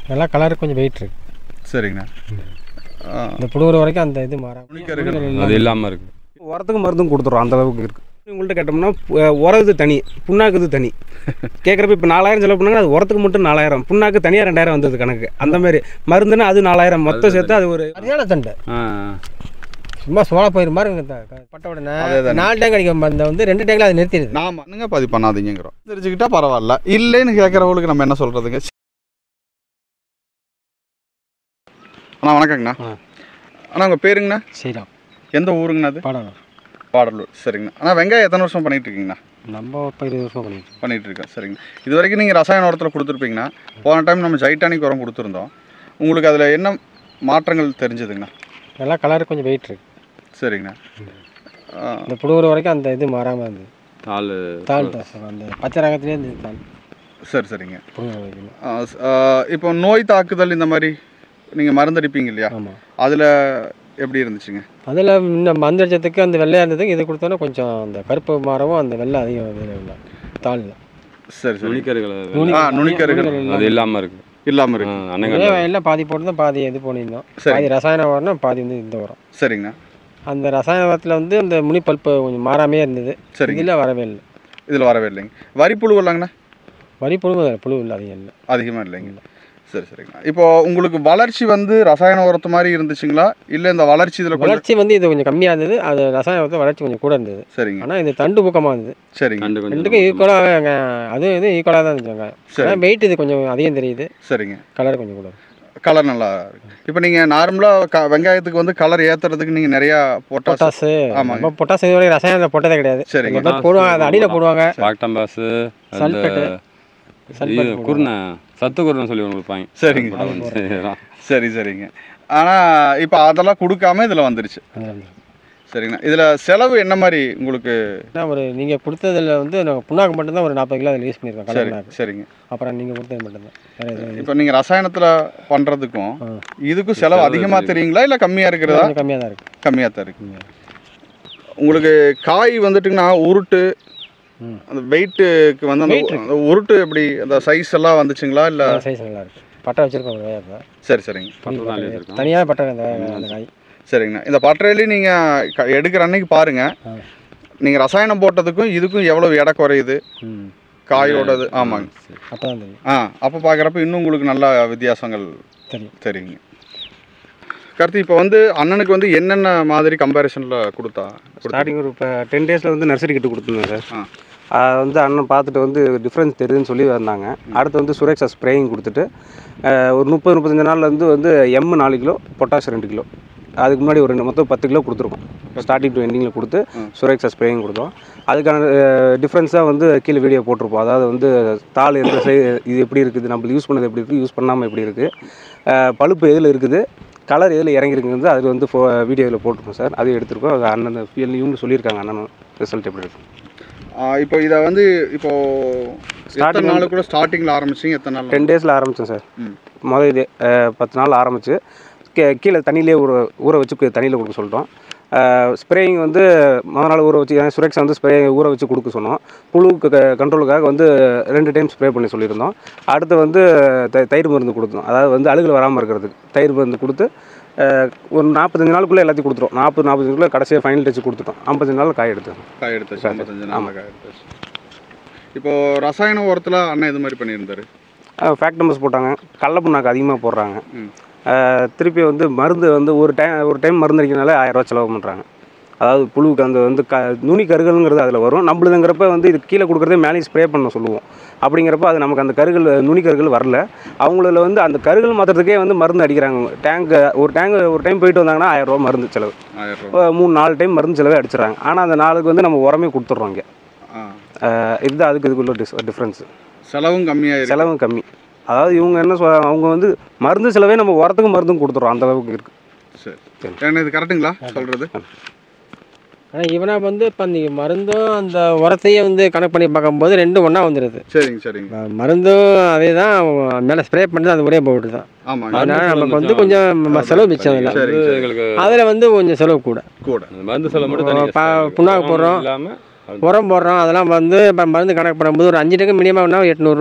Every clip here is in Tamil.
நல்லா கலர் கொஞ்சம் வெயிட் இருக்கு சரிங்கண்ணா ஆ, இந்த புழுவுற வரைக்கும் அந்த இது மாறாம நுனிக்கருகள் அது இல்லாமல் இருக்குது உரத்துக்கு மருந்தும் கொடுத்துறோம் அந்த அளவுக்கு இருக்குது உங்கள்கிட்ட கேட்டோம்னா பு- உரது தனி புண்ணாக்குது தனி கேட்குறப்ப இப்போ நாலாயிரம் செலவு பண்ணாங்க அது உரத்துக்கு மட்டும் நாலாயிரம் புண்ணாக்கு தனியாக ரெண்டாயிரம் வந்தது கணக்கு அந்த மாதிரி மருந்துன்னா அது நாலாயிரம் மொத்தம் சேர்த்து அது ஒரு சரியான தண்டை ஆ சும்மா சோள பயிர் மாதிரி இருக்கு இந்த க- பட்ட உடனே அதேதானே. நாலு டேங்க் அடிக்கும் அந்த வந்து ரெண்டு டேங்கில் அது நிறுத்திடுது நாம என்னங்க பதிவு பண்ணாதீங்கிறோம் தெரிஞ்சுக்கிட்டா பரவாயில்ல இல்லைன்னு கேட்குறவங்களுக்கு நம்ம என்ன சொல்கிறதுங்க அண்ணா வணக்கங்கண்ணா ஆ. அண்ணா உங்கள் பேருங்கண்ணா சரிதான் எந்த ஊருங்கண்ணா அது படம் பாடலூர் சரிங்கண்ணா அண்ணா வெங்காயம் எத்தனை வருஷம் பண்ணிட்டு இருக்கீங்கண்ணா நம்ம இப்போ இருபது வருஷம் பண்ணிட்டு பண்ணிட்டு இருக்கேன் சரிங்க இது வரைக்கும் நீங்கள் ரசாயன உரத்தில் கொடுத்துருப்பீங்கண்ணா போன டைம் நம்ம ஜைட்டானிக் உரம் கொடுத்துருந்தோம் உங்களுக்கு அதில் என்ன மாற்றங்கள் தெரிஞ்சதுங்கண்ணா நல்லா கலர் கொஞ்சம் வெயிட் இருக்கு சரிங்கண்ணா ஆ, இந்த புழுவுற வரைக்கும் அந்த இது மாறாமல் இருந்தது தாள் தாள் தான் அந்த பச்சை ரகத்துலேயே இருந்தது தாள் சரி சரிங்க புழுவுற வரைக்கும் ஆ, ஸ்- ஆ, இப்போ நோய் தாக்குதல் இந்த மாதிரி நீங்கள் மருந்தடிப்பீங்க இல்லையா ஆமாம் அதில் எப்படி இருந்துச்சுங்க அதில் இன்னும் மந்த அடிச்சதுக்கு அந்த வெள்ளையாக இருந்ததுக்கு இது கொடுத்தோன்னா கொஞ்சம் அந்த கருப்பு மாறவும் அந்த வெள்ளை அதிகம் வேறு இல்லை தாளில் சரி சரி நுனிக்கருகள் நுனி- ஆ நுனிக்கருகள் அது இல்லாமல் இருக்குது இல்லாமல் இருக்கு அன்னைக்கு எல்லாம் பாதி போட்டு தான் பாதி இது பண்ணியிருந்தோம் சரி. பாதி ரசாயன உரம்னா பாதி வந்து இந்த உரம் சரிங்கண்ணா அந்த ரசாயன உரத்தில் வந்து அந்த முனி பல்ப்பு கொஞ்சம் மாறாமே இருந்தது சரிங்க இதில் வரவே இல்லை இதில் வரவே இல்லைங்க வரி புழு இல்லைங்கண்ணா வரி புழு புழு இல்லை அதிகம் இல்லை அதிகமாக இல்லைங்க சரி சரிங்கண்ணா இப்போ உங்களுக்கு வளர்ச்சி வந்து ரசாயன உரத்து மாதிரி இருந்துச்சுங்களா இல்லை இந்த வளர்ச்சி இதில் கொஞ்சம் வளர்ச்சி வந்து இது கொஞ்சம் கம்மியாக இருந்தது அது ரசாயன உரத்தில் வளர்ச்சி கொஞ்சம் கூட இருந்தது சரிங்க ஆனால் இது தண்டு ஊக்கமாக இருந்தது சரிங்க கண்டு கொஞ்சம் ரெண்டுக்கும் ஈக்குவலாக அது இது ஈக்குவலாக தான் இருந்துச்சு சரி. ஆனால் வெயிட் இது கொஞ்சம் அதிகம் தெரியுது சரிங்க கலர் கொஞ்சம் கூட கலர் நல்லா இருக்கு இப்போ நீங்கள் நார்மலாக க வெங்காயத்துக்கு வந்து கலர் ஏற்றுறதுக்கு நீங்கள் நிறையா பொட்டாஸ் பொட்டாசு ஆமாங்க. நம்ம பொட்டாசு இது வரைக்கும் ரசாயனத்தில் போட்டதே கிடையாது சரிங்க எங்க பேர் போடுவாங்க அது அடியில் போடுவாங்க பாக்டம்பாஸு அந்த சல்பேட்டு. இது சல்பேட் குருணை சத்து குருணை சொல்லி ஒன்று கொடுப்பாங்க சரிங்க சரிதான். சரி சரிங்க ஆனால் இப்போ அதெல்லாம் கொடுக்காம இதில் வந்துருச்சு சரிங்கண்ணா இதில் செலவு என்ன மாதிரி உங்களுக்கு ஏன்னா ஒரு நீங்கள் கொடுத்ததில் வந்து நாங்கள் புண்ணாக்கு மட்டும்தான் ஒரு நாற்பது கிலோ அதில் யூஸ் பண்ணியிருக்கோம் கலர் சரி புண்ணாக்கு சரிங்க அப்புறம் நீங்கள் கொடுத்தது மட்டும்தான் வேறு எதுவும் இப்போ நீங்கள் ரசாயனத்தில் பண்ணுறதுக்கும் ஆ. இதுக்கும் செலவு செலவு அதிகமாக அதிகம். தெரியுங்களா இல்லை கம்மியாக இருக்கிறதா கொஞ்சம் கம்மியாக தான் இருக்குது கம்மியாக தான் இருக்கு உங்களுக்கு காய் வந்துட்டுங்கன்னா உருட்டு ம். அந்த வெயிட்டுக்கு வந்து அந்த Weight இருக்கு. அந்த உருட்டு எப்படி அந்த சைஸ் எல்லாம் வந்துச்சுங்களா இல்லை சைஸ் நல்லா இருக்குது பட்டை வச்சுருக்கோம் வேறு சரி சரிங்க பத்து நாள் வச்சிருக்கோம் தனியாக பட்டை அந்த அந்த காய் சரிங்கண்ணா இந்த பட்டறையிலையும் நீங்கள் எடுக்கிற அன்னைக்கு பாருங்கள் ஆ. நீங்கள் ரசாயனம் போட்டதுக்கும் இதுக்கும் எவ்வளோ எடை குறையுது ம் காயோடது ஆமாங்க அப்போ தான் தெரியும் ஆ அப்போ பார்க்குறப்ப இன்னும் உங்களுக்கு நல்ல வித்தியாசங்கள் தெரியும் தெரியுங்க கருத்து இப்போ வந்து அண்ணனுக்கு வந்து என்னென்ன மாதிரி கம்பேரிசனில் கொடுத்தா கொடுத்தா ஸ்டார்டிங் ஒரு இப்போ டென் டேஸில் வந்து நர்சரி கிட்ட கொடுத்துருந்தேன் சார் ஆ. அது வந்து அண்ணன் பார்த்துட்டு வந்து டிஃப்ரென்ஸ் தெரியுதுன்னு சொல்லி வந்தாங்க அடுத்து வந்து சுரேக்ஷா ஸ்ப்ரேயிங் கொடுத்துட்டு அஹ், ஒரு முப்பது முப்பத்தஞ்சு நாள்ல வந்து வந்து எம் நாலு கிலோ பொட்டாஷ் ரெண்டு கிலோ அதுக்கு முன்னாடி ஒரு ரெண்டு மொத்தம் பத்து கிலோ கொடுத்துருக்கோம் ஸ்டார்டிங் டு எண்டிங்கில் கொடுத்து ம். சுரேக்ஷா ஸ்ப்ரேயிங் கொடுத்தோம் அதுக்கான டிஃப்ரென்ஸாக வந்து கீழே வீடியோ போட்டிருப்போம் அதாவது வந்து தாள் எந்த சை இது எப்படி இருக்குது நம்ம யூஸ் பண்ணது எப்படி இருக்குது யூஸ் பண்ணாமல் எப்படி இருக்குது பழுப்பு எதில் இருக்குது கலர் எதில் இறங்கிருக்குங்கிறது அது வந்து ஃபோ வீடியோவில் போட்டிருக்கோம் சார் அது எடுத்திருக்கோம் அது அண்ணன் ஃபீல் இவங்க சொல்லியிருக்காங்க அண்ணனும் ரிசல்ட் எப்படி இருக்கு ஆ, இப்போ இதை வந்து இப்போ எத்தனை Starting நாள் கூட ஸ்டார்டிங்கில் ஆரம்பிச்சிங்க எத்தனை நாள் டென் டேஸில் ஆரம்பித்தேன் சார் ம். முதல் இது அஹ், பத்து நாள் ஆரம்பிச்சு கீ கீழே தண்ணியிலே ஊற ஊற வச்சு தண்ணியில் கொடுக்க சொல்லிட்டோம் ஸ்ப்ரேயிங் வந்து முதல் நாள் ஊற வச்சு ஏன்னா சுரேக்ஷா வந்து ஸ்ப்ரே ஊற வச்சு கொடுக்க சொன்னோம் புழுக்கு கண்ட்ரோலுக்காக வந்து ரெண்டு டைம் ஸ்ப்ரே பண்ணி சொல்லியிருந்தோம் அடுத்து வந்து த தயிர் மருந்து கொடுத்தோம் அதாவது வந்து அழுகல் வராமல் இருக்கிறதுக்கு தயிர் மருந்து கொடுத்து அஹ், ஒரு நாற்பத்தஞ்சு நாளுக்குள்ளே எல்லாத்தையும் கொடுத்துரும் நாற்பது நாற்பத்தஞ்சுக்குள்ளே கடைசியாக ஃபைனல் டச் கொடுத்துட்டோம் ஐம்பத்தஞ்சு நாள் காய் எடுத்தோம் காய் எடுத்தாச்சு ஐம்பத்தஞ்சு நாள் காய் எடுத்தாச்சு இப்போ ரசாயன உரத்தில் அண்ணன் இது மாதிரி பண்ணியிருந்தாரு ஃபேக்ட் நம்பர்ஸ் போட்டாங்க கடல புண்ணாக்கு அதிகமாக போடுறாங்க ம். அஹ், திருப்பி வந்து மருந்து வந்து ஒரு டைம் ஒரு டைம் மருந்து அடிக்கிறனால ஆயிரம் ரூபா செலவு பண்ணுறாங்க அதாவது புழுவுக்கு அந்த வந்து க நுனி கருகல்ங்கிறது அதில் வரும் நம்மளுதுங்கிறப்ப வந்து இது கீழே கொடுக்குறதே மேலே ஸ்ப்ரே பண்ண சொல்லுவோம் அப்படிங்கிறப்ப அது நமக்கு அந்த கருகள் நுனி கருகள் வரல அவங்கள வந்து அந்த கருகள் மாற்றுறதுக்கே வந்து மருந்து அடிக்கிறாங்க டேங்க் ஒரு டேங்க் ஒரு டைம் போயிட்டு வந்தாங்கன்னா ஆயிரம் ரூபா மருந்து செலவு ஆயிரம் ரூபா அஹ், மூணு நாலு டைம் மருந்து செலவே அடிச்சிடறாங்க ஆனால் அந்த நாளுக்கு வந்து நம்ம உரமே கொடுத்துட்றோம் இங்கே ஆ இதுதான் அதுக்கு இதுக்குள்ள டிஸ் டிஃப்ரென்ஸு செலவும் கம்மியாக இருக்கு செலவும் கம்மி அதாவது இவங்க என்ன சொல் அவங்க வந்து மருந்து செலவே நம்ம உரத்துக்கும் மருந்தும் கொடுத்துறோம் அந்த அளவுக்கு இருக்கு சரி சரி. ஏன்னா இது கரெக்டுங்களா சொல்கிறது ஆனால் இவனாக வந்து இப்போ அந்த மருந்தும் அந்த உரத்தையும் வந்து கணக்கு பண்ணி பார்க்கும்போது ரெண்டும் ஒன்றா வந்துடுது சரிங்க சரிங்க ம- மருந்தும் அதே தான் மேலே ஸ்ப்ரே பண்ணி அது ஒரே போட்டு தான் ஆமாங்க அதனால மருந்து நமக்கு வந்து செலவு கொஞ்சம் ம- செலவு மிச்சம் இல்லை சரி. வந்து எங்களுக்கு அதில் வந்து கொஞ்சம் செலவு கூட கூட அந்த மருந்து செலவு மட்டும் தனி பா- extra இருக்கு. புண்ணாக்கு போடுறோம். இல்லாமல் உரம் போடுறோம் அதெல்லாம் வந்து இப்போ மருந்து கணக்கு பண்ணும்போது ஒரு அஞ்சு டக்கு மினிமம்னா எட்நூறுரூவா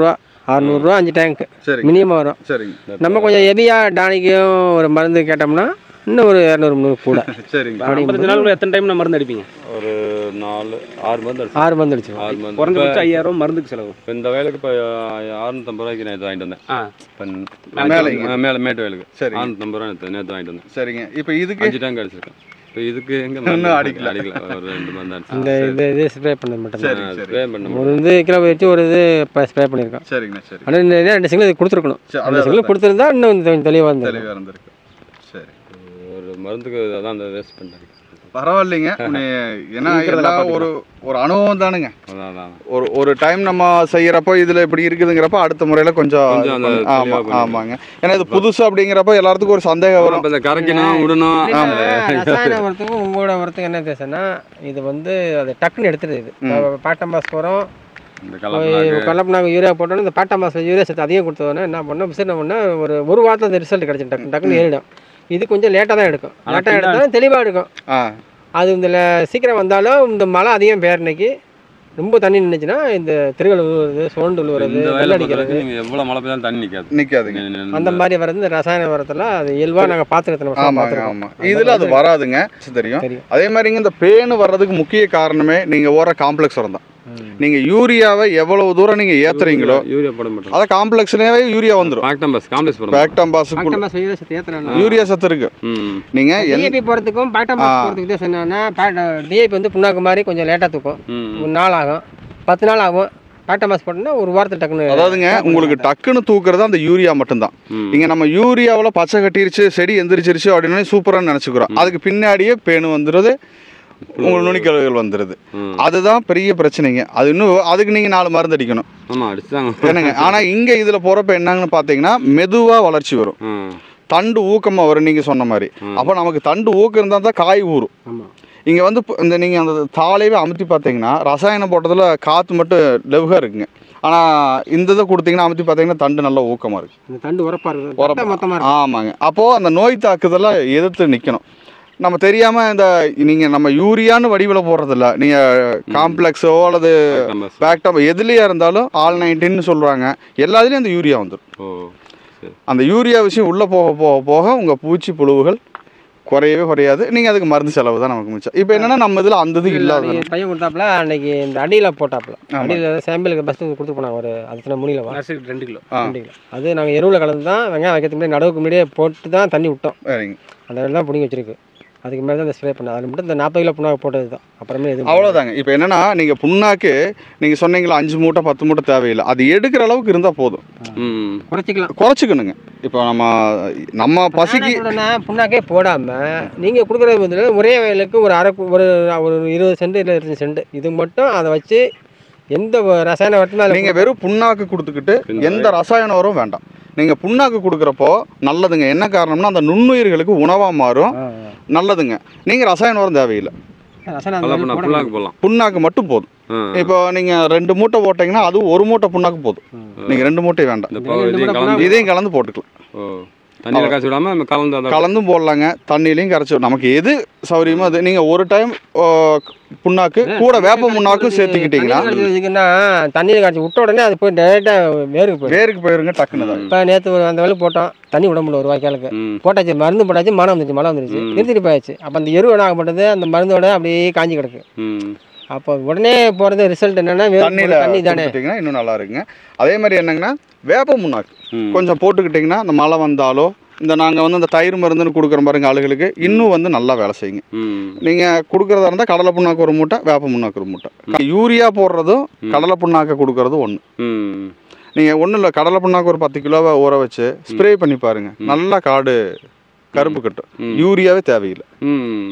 அறநூறுரூவா அஞ்சு டேங்க்கு சரிங்க மினிமம் வரும் சரிங்க நம்ம கொஞ்சம் ஹெவியாக டானிக்கும் ஒரு மருந்து கேட்டோம்னா இன்னும் ஒரு இரநூறு முந்நூறு கூட சரிங்க ஐம்பத்தஞ்சு நாள் எத்தனை டைம் நான் மருந்து அடிப்பீங்க ஒரு நாலு ஆறு மருந்து அடிச்சு ஆறு மருந்து அடிச்சிடும் ஆறு மருந்து குறைஞ்சபட்சம் ஐயாயிரம் மருந்துக்கு செலவு இப்போ இந்த வயலுக்கு இப்போ அறுநூத்தம்பது ரூபாய்க்கு நேற்று வாங்கிட்டு வந்தேன் ஆ இப்போ மேலைங்க. மேலே மேலே மேட்டு வயலுக்கு சரிங்க. அறுநூத்தம்பது ரூபா நேற்று நேற்று வாங்கிட்டு வந்தேன் சரிங்க இப்போ இதுக்கு அஞ்சு டேங்க் அடிச்சிருக்கேன் இப்போ இதுக்கு எங்க இன்னும் அடிக்கல. அடிக்கல ஒரு ரெண்டு மருந்து இந்த அடிச்சு இது இது ஸ்ப்ரே பண்ணது மட்டும் சரி சரி ஸ்ப்ரே பண்ண ஒரு இது கிலோ வச்சு ஒரு இது ஸ்ப்ரே பண்ணியிருக்கோம் சரிங்கண்ணா சரி ஆனால் இந்த இது ரெண்டு சிங்கிள் இது கொடுத்துருக்கணும் சரி, ரெண்டு அதான் சிங்கிள் கொடுத்துருந்தா இன்னும் கொஞ்சம் தெளிவாக இருந்தது தெளிவாக இருந்திருக்கு சரி ஒரு மருந்துக்கு அதான் அந்த வேஸ்ட் பண்ணிட்டேன் பரவாயில்லைங்க உன்னை ஏன்னா எல்லாம் ஒரு ஒரு அனுபவம் தானுங்க அதான் அதான் ஒரு ஒரு டைம் நம்ம செய்யறப்போ இதுல இப்படி இருக்குதுங்கிறப்ப அடுத்த முறையில கொஞ்சம் கொஞ்சம் இது அந்த பண்ணு- ஆமா தெளிவா பண்ணிக்கலாம். ஆமாங்க ஏன்னா இது புதுசு அப்படிங்கிறப்ப எல்லாத்துக்கும் ஒரு சந்தேகம் வரும் இப்போ இந்த கரைக்கணும் விடணும் ஆமா. ரசாயன உரத்துக்கும் உங்களோட உரத்துக்கும் என்ன வித்தியாசம்னா இது வந்து அது டக்குன்னு எடுத்துடுது இது இப்போ பாட்டம்பாஸ் உரம் இந்த கலப்பனாக்கு கலப்பனாங்க யூரியா போட்டோன்னா இந்த பாட்டம்பாஸ் யூரியா சத்து அதிகம் கொடுத்தோன்னே என்ன பண்ணோம் சரி என்ன பண்ணோம் ஒரு ஒரு வாரத்தில் அந்த ரிசல்ட் கிடச்சி டக்கு டக்குன்னு ஏறிடும் இது கொஞ்சம் லேட்டாக தான் எடுக்கும் லேட்டாக எடுத்தாலும் தெளிவாக எடுக்கும் ஆ அது இந்த ல- சீக்கிரம் வந்தாலும் இந்த மழை அதிகம் பேரனைக்கு ரொம்ப தண்ணி நின்றுச்சுன்னா இந்த திருகல் உழுவுறது சோண்டு உழுவுறது இந்த வெள்ளம் வயலை அடிக்கிறது பொறுத்தவரைக்கும் நீங்க எவ்வளவு மழை பெய்தாலும் தண்ணி நிக்காது நிக்காதுங்க அந்த மாதிரி வர்றது இந்த ரசாயன உரத்தில் அது இயல்பாக நாங்கள் பார்த்துருக்கோம் வருஷம் ஆமாங்க பார்த்துருக்கோம் ஆமா இதுல அது வராதுங்க தெரியும் தெரியும். அதே மாதிரிங்க இந்த பேனு வர்றதுக்கு முக்கிய காரணமே நீங்க ஓர காம்ப்ளெக்ஸ் உரம் தான் ம். நீங்க யூரியாவை எவ்வளவு தூரம் நீங்க ஏத்துறீங்களோ யூரியா போட மாட்டோம் அத காம்ப்ளெக்ஸ்லயே யூரியா வந்துரும் பாக்டம் பஸ் காம்ப்ளெக்ஸ் போட மாட்டோம் பேக்டாம்பாஸுக்குள்ள பாட்டம்பாஸ் யூரியா சத்து ஏற்றுறேன் யூரியா சத்து இருக்கு ம் நீங்க எந்த டிஏபி போகிறதுக்கும் பாட்டம்பாஸ் போகிறதுக்கு வித்தியாசம் என்னன்னா டிஏபி வந்து புண்ணாக்கு மாதிரி கொஞ்சம் லேட்டாக தூக்கும் ம் ஒரு நாள் ஆகும் பத்து நாள் ஆகும் பாட்டம்பாஸ் போட்டோம்னா ஒரு வாரத்தில் டக்குன்னு அதாவதுங்க உங்களுக்கு டக்குன்னு தூக்குறது அந்த யூரியா மட்டும்தான் ம் இங்க நம்ம யூரியாவில் பச்சை கட்டிருச்சு செடி எந்திரிச்சிருச்சு அப்படின்னு சூப்பராக நினச்சிக்கிறோம் அதுக்கு பின்னாடியே பேனு வந்துடுது உங்களுக்கு நுனிக்கழுகுகள் வந்துடுது ம். அதுதான் பெரிய பிரச்சனைங்க அது இன்னும் அதுக்கு நீங்கள் நாலு மருந்து அடிக்கணும் ஆமா அடிச்சுதாங்க என்னங்க ஆனால் இங்கே இதில் போகிறப்ப என்னங்கன்னு பார்த்தீங்கன்னா மெதுவாக வளர்ச்சி வரும் ம் தண்டு ஊக்கமாக வரும் நீங்கள் சொன்ன மாதிரி அப்போ நமக்கு தண்டு ஊக்கம் இருந்தால் தான் காய் ஊறும் ஆமாம் இங்கே வந்து இப்ப இந்த நீங்கள் அந்த தாளையவே அமுத்தி பார்த்தீங்கன்னா ரசாயனம் போட்டதில் காற்று மட்டும் லெவுகாக இருக்குங்க ஆனால் இந்த இதை கொடுத்தீங்கன்னா அமுத்தி பார்த்தீங்கன்னா தண்டு நல்லா ஊக்கமாக இருக்குது இந்த தண்டு உரப்பாக இருக்குது உரப்பா. உரப்பாக மொத்தமாக இருக்கும் ஆமாங்க அப்போது அந்த நோய் தாக்குதலை எதிர்த்து நிற்கணும் நம்ம தெரியாமல் இந்த நீங்கள் நம்ம யூரியான்னு வடிவில் போடுறதில்ல நீங்கள் காம்ப்ளெக்ஸோ அல்லது பாக்டம் பஸ் பேக்டாப் எதுலேயா இருந்தாலும் ஆல் நைன்டீன்னு சொல்கிறாங்க எல்லாத்துலேயும் அந்த யூரியா வந்துடும் ஓ சரி அந்த யூரியா விஷயம் உள்ளே போக போக போக உங்கள் பூச்சி புழுவுகள் குறையவே குறையாது நீங்கள் அதுக்கு மருந்து செலவு தான் நமக்கு மிச்சம் இப்போ என்னன்னா நம்ம இதில் அந்த இது இல்லாத அன்னைக்கு பையன் கொடுத்தாப்புல அன்னைக்கு இந்த அடியில் போட்டாப்புல அடியில் சாம்பிளுக்கு பஸ்ட்டு கொடுத்து போனாங்க ஒரு அது முனியில் வா நர்சரி ரெண்டு கிலோ ஆ ரெண்டு கிலோ. அது நாங்கள் எருவில் கலந்து தான் வெங்காயம் வைக்கிறதுக்கு முன்னாடி நடவுக்கு முன்னாடியே போட்டு தான் தண்ணி விட்டோம் சரிங்க அந்த வேலை தான் பிடிங்கி வச்சிருக்கு அதுக்கு மேலே தான் இந்த ஸ்ப்ரே பண்ணேன் அது மட்டும் இந்த நாற்பது கிலோ புண்ணாக்கு போட்டது தான் அப்புறமே எதுவும் அவ்வளோதாங்க இப்போ என்னன்னா நீங்கள் புண்ணாக்கு நீங்கள் சொன்னீங்களா அஞ்சு மூட்டை பத்து மூட்டை தேவையில்லை அது எடுக்கிற அளவுக்கு இருந்தால் போதும் ம் குறைச்சிக்கலாம் குறைச்சிக்கணுங்க இப்போ நம்ம நம்ம பசிக்கு உடனே புண்ணாக்கே போடாமல் நீங்கள் கொடுக்குறது வந்து ஒரே வயலுக்கு ஒரு அரை கு- ஒரு ஒரு இருபது சென்ட் இல்லை இருபத்தஞ்சு சென்ட் இது மட்டும் அதை வச்சு எந்த வ- ரசாயன வட்டமே நீங்க வெறும் புண்ணாக்கு கொடுத்துக்கிட்டு எந்த ரசாயன உரம் வேண்டாம் நீங்க புண்ணாக்கு கொடுக்குறப்போ நல்லதுங்க என்ன காரணம்னா அந்த நுண்ணுயிர்களுக்கு உணவா மாறும் நல்லதுங்க நீங்க ரசாயன உரம் தேவையில்லை ரசாயன அந்த கலப்பனா மாதிரி போட புல்லாக்கு போடலாம் புண்ணாக்கு மட்டும் போதும் ஆ இப்போ நீங்க ரெண்டு மூட்டை போட்டீங்கன்னா அது ஒரு மூட்டை புண்ணாக்கு போதும் நீங்க ரெண்டு மூட்டை வேண்டாம் இந்த பவர் இதையும் கலந்து இதையும் கலந்து போட்டுக்கலாம் ஓ தண்ணியில் காய்ச்சி விடாம நம்ம கலந்து அதை கலந்தும் போடலாங்க தண்ணியிலையும் கரைச்சி நமக்கு எது சௌரியமோ அது நீங்க ஒரு டைம் புண்ணாக்கு கூட வேப்ப புண்ணாக்கும் சேர்த்துக்கிட்டீங்கன்னா தண்ணியில் கரைச்சி வச்சுக்கின்னா தண்ணியில் கரைச்சி விட்ட உடனே அது போய் டேரெக்டாக வேருக்கு போயிடும் வேருக்கு போயிருங்க டக்குன்னு தான் இப்போ நேற்று அந்த வேலை போட்டோம் தண்ணி விட முடியல ஒரு வாய்க்காலுக்கு ம் போட்டாச்சு மருந்து போட்டாச்சு மழை வந்துருச்சு மழை வந்துருச்சு ம். நிறுத்திட்டு போயாச்சு அப்போ அந்த எருவு என்ன ஆகப்பட்டது அந்த மருந்தோட அப்படியே காஞ்சி கிடக்கு ம் அப்போ உடனே போகிறது ரிசல்ட் என்னன்னா வெறும் தண்ணியில தண்ணி தானே கொடுத்துட்டீங்கன்னா இன்னும் நல்லா இருக்குங்க அதே மாதிரி என்னங்கன்னா வேப்ப முன்னாக்கு ம் கொஞ்சம் போட்டுக்கிட்டிங்கன்னா இந்த மழை வந்தாலோ இந்த நாங்கள் வந்து இந்த தயிர் மருந்துன்னு கொடுக்குற பாருங்க ஆளுகளுக்கு இன்னும் வந்து நல்லா வேலை செய்யுங்க ம் நீங்கள் கொடுக்குறதா இருந்தால் கடலை புண்ணாக்கு ஒரு மூட்டை வேப்ப முன்னாக்கு ஒரு மூட்டை யூரியா போடுறதும் கடலை புண்ணாக்கு கொடுக்கறதும் ஒன்று ம் நீங்கள் ஒன்றும் இல்லை கடலை புண்ணாக்கு ஒரு பத்து கிலோவை ஊற வச்சு ஸ்ப்ரே பண்ணி பாருங்க நல்லா காடு கருப்பு கட்டும் ம். யூரியாவே தேவையில்லை ம்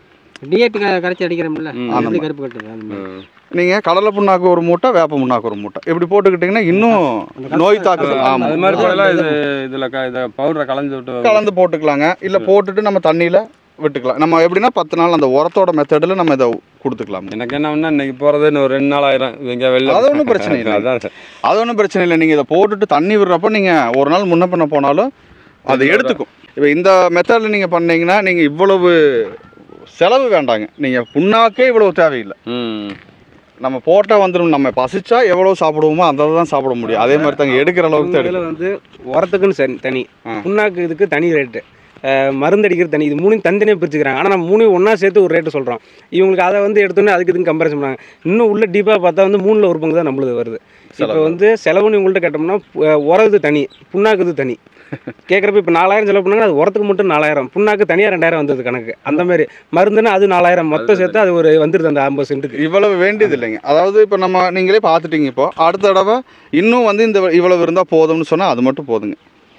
டிஏபி கரைச்சி அடிக்கிறோம்ல ம். அது எப்படி கருப்பு கட்டுது அந்த மாதிரி. நீங்கள் கடலை புண்ணாக்கு ஒரு மூட்டை வேப்ப முன்னாக்கு ஒரு மூட்டை இப்படி போட்டுக்கிட்டிங்கன்னா இன்னும் நோய் தாக்குதல் அது ஆமாம் மாதிரி போடலாம் இது இதில் க இதை பவுடரை கலந்து விட்டு கலந்து போட்டுக்கலாங்க இல்லை போட்டுட்டு நம்ம தண்ணியில் விட்டுக்கலாம் நம்ம எப்படின்னா பத்து நாள் அந்த உரத்தோட மெத்தடில் நம்ம இதை கொடுத்துக்கலாம் எனக்கு என்ன ஒண்ணா இன்னைக்கு போறது இன்னும் ஒரு ரெண்டு நாள் ஆயிரும் எங்கேயா வெளில அது ஒண்ணும் பிரச்சனை இல்லை. அதான் அது ஒன்றும் பிரச்சனை இல்லை நீங்கள் இதை போட்டுட்டு தண்ணி விடுறப்ப நீங்கள் ஒரு நாள் முன்ன பண்ண போனாலும் அதை எடுத்துக்கும் இப்போ இந்த மெத்தடில் நீங்கள் பண்ணீங்கன்னா நீங்கள் இவ்வளவு செலவு வேண்டாங்க நீங்கள் புண்ணாக்கே இவ்வளவு தேவையில்லை ம் நம்ம போட்டால் வந்துடும் நம்ம பசிச்சா எவ்வளோ சாப்பிடுவோமோ அந்த தான் சாப்பிட முடியும் அதே மாதிரி தாங்க எடுக்கிற அளவுக்கு தான் இதில் வந்து உரத்துக்குன்னு சரி தனி ஆ. புண்ணாக்கு இதுக்கு தனி ரேட்டு மருந்து அடிக்கிறது தனி இது மூணையும் தனித்தனியாக பிரிச்சுக்கிறாங்க ஆனால் நம்ம மூணையும் ஒன்றா சேர்த்து ஒரு ரேட்டு சொல்கிறோம் இவங்களுக்கு அதை வந்து எடுத்தோன்னே அதுக்கு இதுக்கு கம்பேரிசன் பண்ணாங்க இன்னும் உள்ள டீப்பாக பார்த்தா வந்து மூணில் ஒரு பங்கு தான் நம்மளுது வருது இப்போ செலவு. வந்து செலவுன்னு உங்கள்கிட்ட கேட்டோம்னா அஹ், உரது தனி புண்ணாக்குது தனி கேட்குறப்ப இப்போ நாலாயிரம் செலவு பண்ணாங்க அது உரத்துக்கு மட்டும் நாலாயிரம் புண்ணாக்கு தனியாக ரெண்டாயிரம் வந்தது கணக்கு அந்த மாதிரி மருந்துன்னா அது நாலாயிரம் மொத்தம் சேர்த்து அது ஒரு வந்துடுது அந்த ஐம்பது சென்ட்டுக்கு இவ்வளவு வேண்டியது இல்லைங்க அதாவது இப்போ நம்ம நீங்களே பார்த்துட்டீங்க இப்போ அடுத்த தடவை இன்னும் வந்து இந்த இவ்வளவு இருந்தால் போதும்னு சொன்னால் அது மட்டும் போதுங்க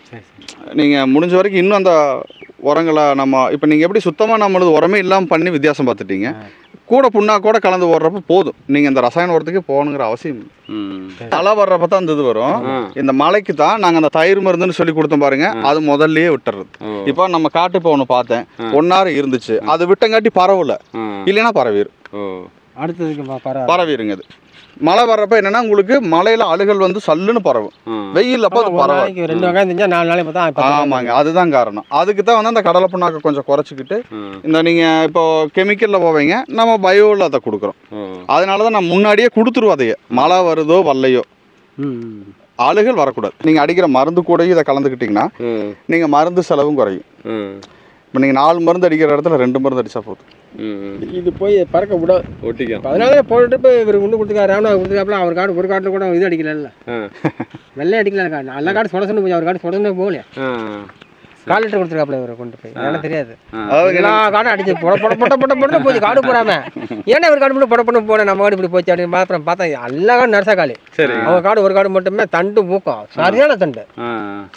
நீங்கள் முடிஞ்ச வரைக்கும் இன்னும் அந்த உரங்களை நம்ம இப்போ நீங்கள் எப்படி சுத்தமாக நம்மளது உரமே இல்லாமல் பண்ணி வித்தியாசம் பார்த்துட்டீங்க கூட புண்ணா கூட கலந்து ஓடுறப்ப போதும் நீங்கள் இந்த ரசாயன உரத்துக்கு போகணுங்கிற அவசியம் இல்லை ம் மழை வர்றப்ப தான் இந்த இது வரும் ஆ. இந்த மழைக்கு தான் நாங்கள் அந்த தயிர் மருந்துன்னு சொல்லி கொடுத்தோம் பாருங்க அது முதல்லயே விட்டுறது ஓ இப்போ நம்ம காட்டு இப்போ ஒன்று பார்த்தேன் ஒன்னாறு இருந்துச்சு அது விட்டங்காட்டி பரவல ஆ இல்லைன்னா பரவிடும் ஓ அடுத்ததுக்கு ப- பரவாயில்ல பரவிடுங்க அது மழை வர்றப்ப என்னன்னா உங்களுக்கு மலையில அழுகல் வந்து சல்லுன்னு பரவும் ஆ வெயில் அப்போ அது ஒரு பரவாது நாளைக்கு ரெண்டு வெங்காயம் செஞ்சா நாலு நாளைக்கு பார்த்தா பத்து வெங்காயம் ஆமாங்க அதுதான் காரணம் அதுக்கு தான் வந்து அந்த கடலை புண்ணாக்க கொஞ்சம் குறைச்சிக்கிட்டு ம். இந்த நீங்கள் இப்போ கெமிக்கலில் போவீங்க நம்ம பயோவில் அதை கொடுக்குறோம் ஓ அதனால தான் நான் முன்னாடியே கொடுத்துருவோம் அதையே மழை வருதோ வரலையோ ம், ம். அழுகல் வரக்கூடாது நீங்கள் அடிக்கிற மருந்து கூடயும் இதை கலந்துக்கிட்டிங்கன்னா ம் நீங்கள் மருந்து செலவும் குறையும் ம் இப்போ நீங்கள் நாலு மருந்து அடிக்கிற இடத்துல ரெண்டு மருந்து அடித்தா போதும் ம் இது போய் பறக்க விட ஒட்டிக்கும் அதனால போட்டுட்டு இப்போ இவர் ஒன்று கொடுத்துருக்காரு ராமநாத கொடுத்துருக்காப்புல அவர் காடு ஒரு காட்டில் கூட இது அடிக்கல ஆ வெள்ளை அடிக்கல காடு நல்ல காடு சொட சொன்னு போய் அவர் காடு சொடனே போகலையா ஆ கால் லிட்டர் கொடுத்துருக்காப்புல இவர் கொண்டு போய் எனக்கு தெரியாது அதாவது எல்லா காடும் அடிச்சு பொட பொட பொட பொட பொட போச்சு காடு போடாம ஏன்னா இவர் காடு மட்டும் பொட பொட போன நம்ம காடு இப்படி போச்சு அப்படின்னு அப்புறம் பார்த்தா எல்லா காடும் நரசா காலி சரி அவங்க காடு ஒரு காடு மட்டுமே தண்டு மூக்கம் சரியான தண்டு ஆ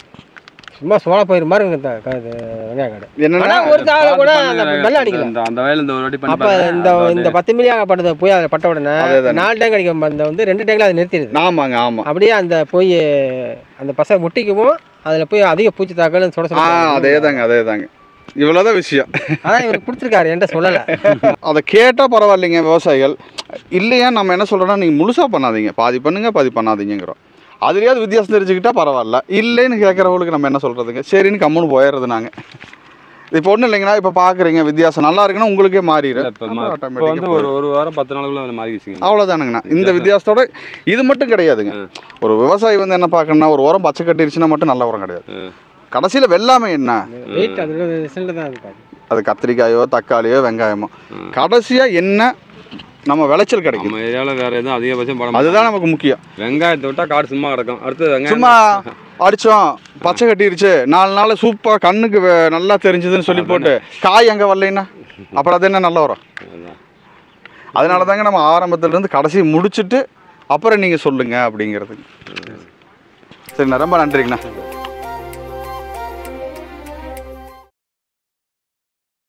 சும்மா சோள பயிர் மாதிரி இருக்கு இந்த கா- இது வெங்காய காடு என்னன்னா ஆனா ஒரு தாள கூட அந்த வெள்ளை அடிக்கல அந்த அந்த வயல் இந்த ஒரு வாட்டி பண்ணி அப்ப பாருங்க. இந்த இந்த பத்து மில்லியாக பட்டது போய் அதில் பட்ட உடனே அதேதானே. நாலு டேங்க் அடிக்கும் அந்த வந்து ரெண்டு டேங்கில் அதை நிறுத்திடுது ஆமாங்க ஆமாம் அப்படியே அந்த போய் அந்த பசை முட்டிக்கவும் அதில் போய் அதிக பூச்சி தாக்கல் சுட ஆ சொல்ல அதே தாங்க அதே தாங்க இவ்வளோதான் விஷயம் அதான் இவர் கொடுத்துருக்காரு என்கிட்ட சொல்லலை அதை கேட்டால் பரவாயில்லைங்க விவசாயிகள் இல்லையா நம்ம என்ன சொல்கிறோன்னா நீங்கள் முழுசாக பண்ணாதீங்க பாதி பண்ணுங்க பாதி பண்ணாதீங்கிறோம் அதுலேயாவது வித்தியாசம் தெரிஞ்சுக்கிட்டா பரவாயில்ல இல்லைன்னு கேட்குறவங்களுக்கு நம்ம என்ன சொல்கிறதுங்க சரின்னு கம்முன்னு போயிடுறது நாங்கள் இப்போ ஒன்றும் இல்லைங்கண்ணா இப்போ பார்க்குறீங்க வித்தியாசம் நல்லா இருக்குன்னா உங்களுக்கே இல்ல, மாறிடும் இப்ப ம- இப்ப வந்து ஒரு ஒரு வாரம் பத்து நாளுக்குள்ள அது மாறிடுச்சுங்க அவ்வளோதானுங்கண்ணா இந்த வித்தியாசத்தோட இது மட்டும் கிடையாதுங்க ஒரு விவசாயி வந்து என்ன பார்க்கணும்னா ஒரு உரம் பச்சை கட்டிருச்சுன்னா மட்டும் நல்ல உரம் கிடையாது ம். கடைசியில் வெள்ளாமை என்ன வெயிட் அதோட ரிசல்ட் தான் இருக்காது அது கத்திரிக்காயோ தக்காளியோ வெங்காயமோ கடைசியாக என்ன நம்ம விளைச்சல் கிடைக்கும் நம்ம ஏரியாவில் வேற எதுவும் அதிகபட்சம் போட மாட்டாங்க. அதுதான் நமக்கு முக்கியம் வெங்காயத்தை விட்டா காடு சும்மா கிடக்கும் அடுத்து வெங்காயம் சும்மா அடிச்சோம் பச்சை கட்டிருச்சு நாலு நாள் சூப்பராக கண்ணுக்கு வெ- நல்லா தெரிஞ்சதுன்னு சொல்லி போட்டு காய் அங்கே வரலைன்னா அப்புறம் அது என்ன நல்ல வரும் அதான். அதனால தாங்க நம்ம ஆரம்பத்துல இருந்து கடைசி முடிச்சுட்டு அப்புறம் நீங்கள் சொல்லுங்க அப்படிங்கிறது சரிண்ணா ரொம்ப நன்றிங்கண்ணா